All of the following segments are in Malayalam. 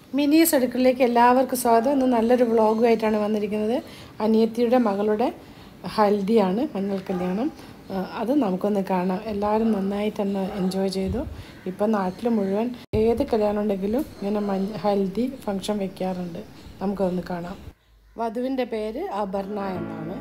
മിനി സടുക്കളിലേക്ക് എല്ലാവർക്കും സ്വാഗതം ഇന്ന് നല്ലൊരു വ്ളോഗുമായിട്ടാണ് വന്നിരിക്കുന്നത് അനിയത്തിയുടെ മകളുടെ ഹൽദിയാണ് മഞ്ഞൾ കല്യാണം ആ, അത് നമുക്കൊന്ന് കാണാം എല്ലാവരും നന്നായിട്ട് തന്നെ എൻജോയ് ചെയ്തു ഇപ്പം നാട്ടിൽ മുഴുവൻ ഏത് കല്യാണം ഉണ്ടെങ്കിലും ഇങ്ങനെ മഞ്ഞ ഹൽദി ഫങ്ഷൻ വെക്കാറുണ്ട് നമുക്കൊന്ന് കാണാം വധുവിൻ്റെ പേര് അപർണ എന്നാണ്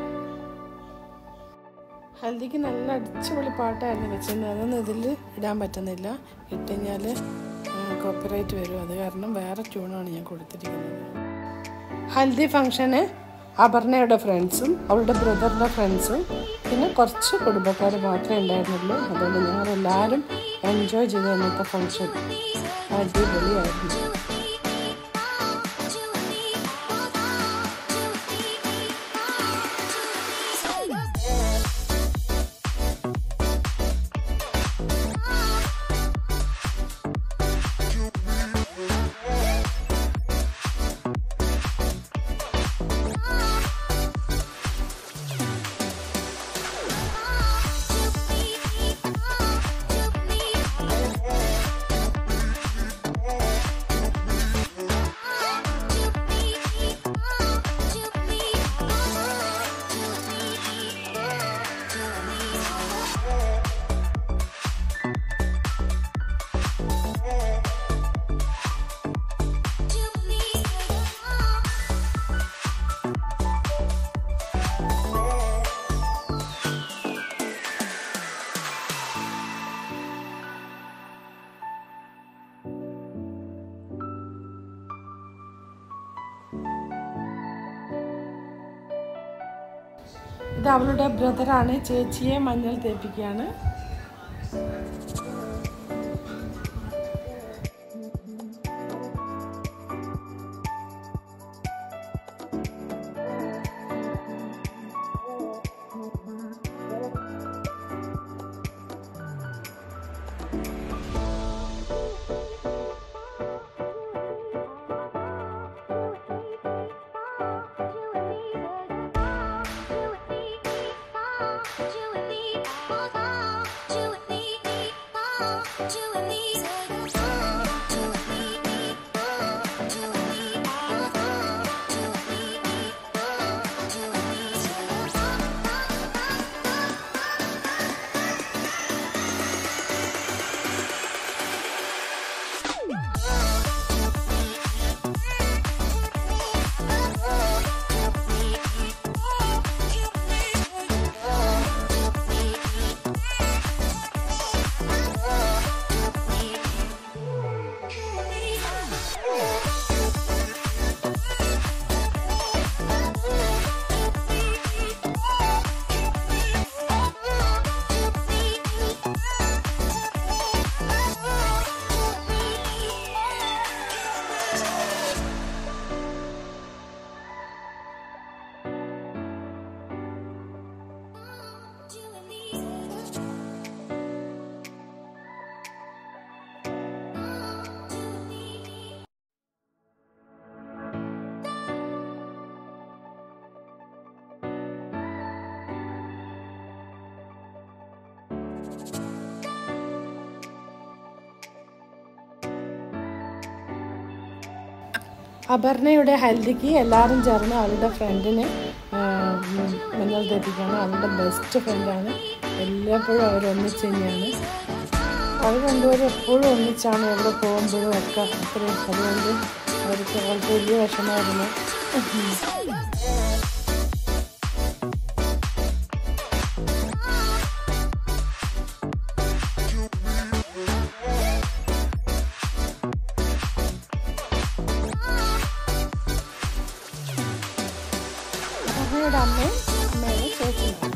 ഹൽദിക്ക് നല്ല അടിച്ചുപൊളി പാട്ടായിരുന്നു വെച്ചിരുന്നത് അതൊന്നും ഇതിൽ ഇടാൻ പറ്റുന്നില്ല ഇട്ടുകഴിഞ്ഞാൽ കോപ്പിറൈറ്റ് വരും അത് കാരണം വേറെ ട്യൂണാണ് ഞാൻ കൊടുത്തിരിക്കുന്നത് ഹൽദി ഫങ്ഷന് അപർണയുടെ ഫ്രണ്ട്സും അവളുടെ ബ്രദറിൻ്റെ ഫ്രണ്ട്സും പിന്നെ കുറച്ച് കുടുംബക്കാർ മാത്രമേ ഉണ്ടായിരുന്നുള്ളൂ അതുകൊണ്ട് ഞങ്ങളെല്ലാവരും എൻജോയ് ചെയ്തു ഇന്നത്തെ ഫങ്ഷൻ അടിപൊളിയായിരുന്നു ഇത് അവളുടെ ബ്രദറാണ് ചേച്ചിയെ മഞ്ഞൾ തേപ്പിക്കുകയാണ് അപർണയുടെ ഹൽദിക്ക് എല്ലാവരും ചേർന്ന് അവളുടെ ഫ്രണ്ടിന് മഞ്ഞൾ തെറ്റിക്കാണ് അവളുടെ ബെസ്റ്റ് ഫ്രണ്ടാണ് എല്ലായ്പ്പോഴും അവർ ഒന്നിച്ച് തന്നെയാണ് അവർ രണ്ടുപേരും എപ്പോഴും ഒന്നിച്ചാണ് എവിടെ പോകുമ്പോഴും ഒക്കെ അത്രയും അതുകൊണ്ട് അവർക്ക് അവൾക്ക് വലിയ വിഷമമായിരുന്നു അപർണയുടെ അമ്മയും അമ്മയുടെ ചേച്ചിയാണ്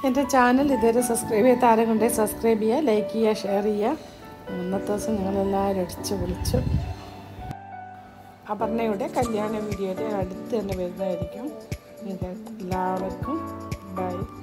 എൻ്റെ ചാനൽ ഇതുവരെ സബ്സ്ക്രൈബ് ചെയ്യാത്ത ആരും കൊണ്ടേ സബ്സ്ക്രൈബ് ചെയ്യുക ലൈക്ക് ചെയ്യുക ഷെയർ ചെയ്യുക ഇന്നത്തെ ദിവസം ഞങ്ങളെല്ലാവരും അടിച്ച് വിളിച്ചു അപർണയുടെ കല്യാണ വീഡിയോയുടെ അടുത്ത് തന്നെ വരുന്നതായിരിക്കും നിങ്ങൾക്ക് എല്ലാവർക്കും ബൈ